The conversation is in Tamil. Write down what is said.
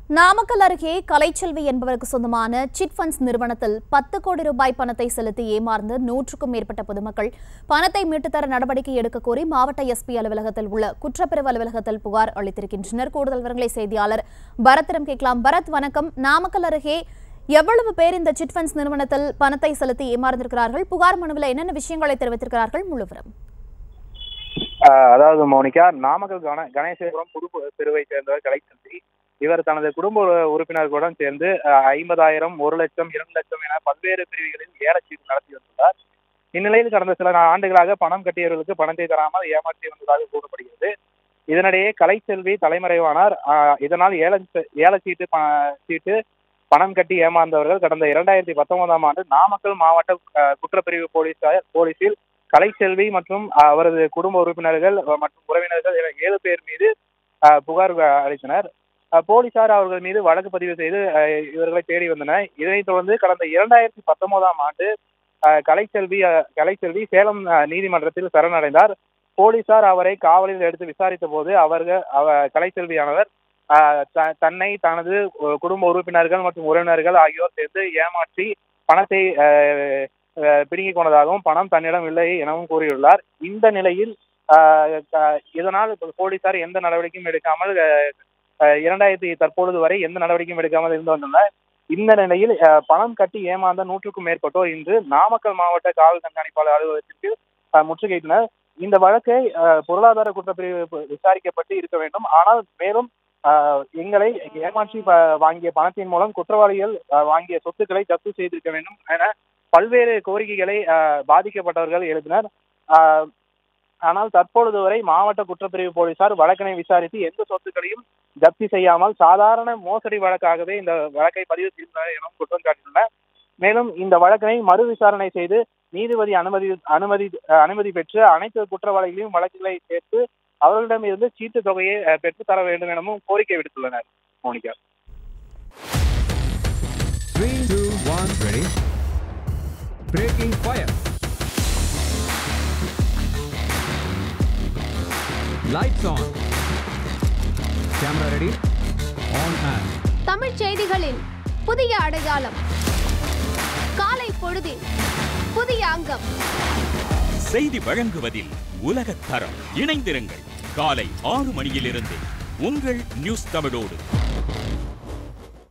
நாமக்கல் அருகே கலைச்செல்வி என்பவருக்கு சொந்தமான சிட் ஃபண்ட்ஸ் நிறுவனத்தில் பத்து கோடி ரூபாய் பணத்தை செலுத்தி ஏமாந்து நூற்றுக்கும் மேற்பட்ட பொதுமக்கள் பணத்தை மீட்டுத்தர நடவடிக்கை எடுக்க கோரி மாவட்ட எஸ்பி அலுவலகத்தில் உள்ள குற்றப்பிரிவு அலுவலகத்தில் புகார் அளித்திருக்கின்றனர் கூடுதல் விவரங்களை செய்தியாளர் பரத்திடம் கேட்கலாம் பரத் வணக்கம் நாமக்கல் அருகே எவ்வளவு பேர் இந்த சிட் ஃபண்ட்ஸ் நிறுவனத்தில் பணத்தை செலுத்தி ஏமாந்திருக்கிறார்கள் புகார் மனுவில் என்னென்ன விஷயங்களை தெரிவித்திருக்கிறார்கள் முழுவதும் ஆஹ் அதாவது மோனிகா நாமக்கல் கண கணேசபுரம் புது தெருவை சேர்ந்தவர் கலைச்செல்வி இவர் தனது குடும்ப உறு- உறுப்பினர்களுடன் சேர்ந்து ஆஹ் ஐம்பதாயிரம் ஒரு லட்சம் இரண்டு லட்சம் என பல்வேறு பிரிவுகளில் ஏலச்சீட்டு நடத்தி வந்துள்ளார் இந்நிலையில் கடந்த சில ஆண்டுகளாக பணம் கட்டியவர்களுக்கு பணத்தை தராமல் ஏமாற்றி வந்ததாக கூறப்படுகிறது இதனிடையே கலைச்செல்வி தலைமறைவானார் ஆஹ் இதனால் ஏல ஏலச்சீட்டு ப- சீட்டு பணம் கட்டி ஏமாந்தவர்கள் கடந்த இரண்டாயிரத்தி பத்தொன்பதாம் ஆண்டு நாமக்கல் மாவட்ட ஆஹ் குற்றப்பிரிவு போலீசார் போலீசில் கலைச்செல்வி மற்றும் அவரது குடும்ப உறுப்பினர்கள் மற்றும் உறவினர்கள் என ஏழு பேர் மீது அஹ், புகார் அஹ், அளித்தனர் அஹ், போலீசார் அவர்கள் மீது வழக்கு பதிவு செய்து அஹ், இவர்களை தேடி வந்தனர் இதனைத் தொடர்ந்து கடந்த இரண்டாயிரத்தி பத்தொன்பதாம் ஆண்டு அஹ், கலைச்செல்வி அஹ், கலைச்செல்வி சேலம் அஹ், நீதிமன்றத்தில் சரணடைந்தார் போலீசார் அவரை காவலில் எடுத்து விசாரித்த போது அவர்கள் அவ கலைச்செல்வியானவர் அஹ், த- தன்னை தனது அஹ், குடும்ப உறுப்பினர்கள் மற்றும் உறவினர்கள் ஆகியோர் சேர்ந்து ஏமாற்றி பணத்தை அஹ், அஹ் பிடுங்கிக் கொண்டதாகவும் பணம் தன்னிடம் இல்லை எனவும் கூறியுள்ளார் இந்த நிலையில் ஆஹ் க- இதனால் இப்ப போலீசார் எந்த நடவடிக்கையும் எடுக்காமல் அஹ், அஹ், இரண்டாயிரத்தி தற்பொழுது வரை எந்த நடவடிக்கையும் எடுக்காமல் இருந்து வந்துள்ளனர் இந்த நிலையில் அஹ், பணம் கட்டி ஏமாந்த நூற்றுக்கும் மேற்பட்டோர் இன்று நாமக்கல் மாவட்ட காவல் கண்காணிப்பாளர் அலுவலகத்திற்கு அஹ், முற்றுகையிட்டனர் இந்த வழக்கை அஹ், பொருளாதார குற்றப்பிரிவு ப- விசாரிக்கப்பட்டு இருக்க வேண்டும் ஆனால் மேலும் ஆஹ், எங்களை ஏமாற்றி ப- வாங்கிய பணத்தின் மூலம் குற்றவாளிகள் அஹ், வாங்கிய சொத்துக்களை ஜப்து செய்திருக்க வேண்டும் என பல்வேறு கோரிக்கைகளை ஆஹ், பாதிக்கப்பட்டவர்கள் எழுப்பினர் ஆஹ், ஆனால் தற்பொழுது வரை மாவட்ட குற்றப்பிரிவு போலீசார் வழக்கினை விசாரித்து எந்த சொத்துக்களையும் ஜப்தி செய்யாமல் சாதாரண மோசடி வழக்காகவே இந்த வழக்கை பதிவு செய்துள்ளனர் எனவும் குற்றம் சாட்டியுள்ளனர் மேலும் இந்த வழக்கினை மறு விசாரணை செய்து நீதிபதி அனுமதி அனுமதி அஹ், அனுமதி பெற்று அனைத்து குற்றவாளிகளையும் வழக்குகளை சேர்த்து அவர்களிடமிருந்து சீட்டு தொகையை அஹ், பெற்றுத் தர வேண்டும் எனவும் கோரிக்கை விடுத்துள்ளனர் Monika Three, two, one, ready. Breaking fire. Lights on. Camera ready. On and. Tamil செய்திகளின் புதிய அடையாளம் காலை பொழுதில் புதிய அங்கம் செய்தி வழங்குவதில் உலகத் தரம் இணைந்திருங்கள் காலை ஆறு மணியிலிருந்து உங்கள் நியூஸ் தமிழோடு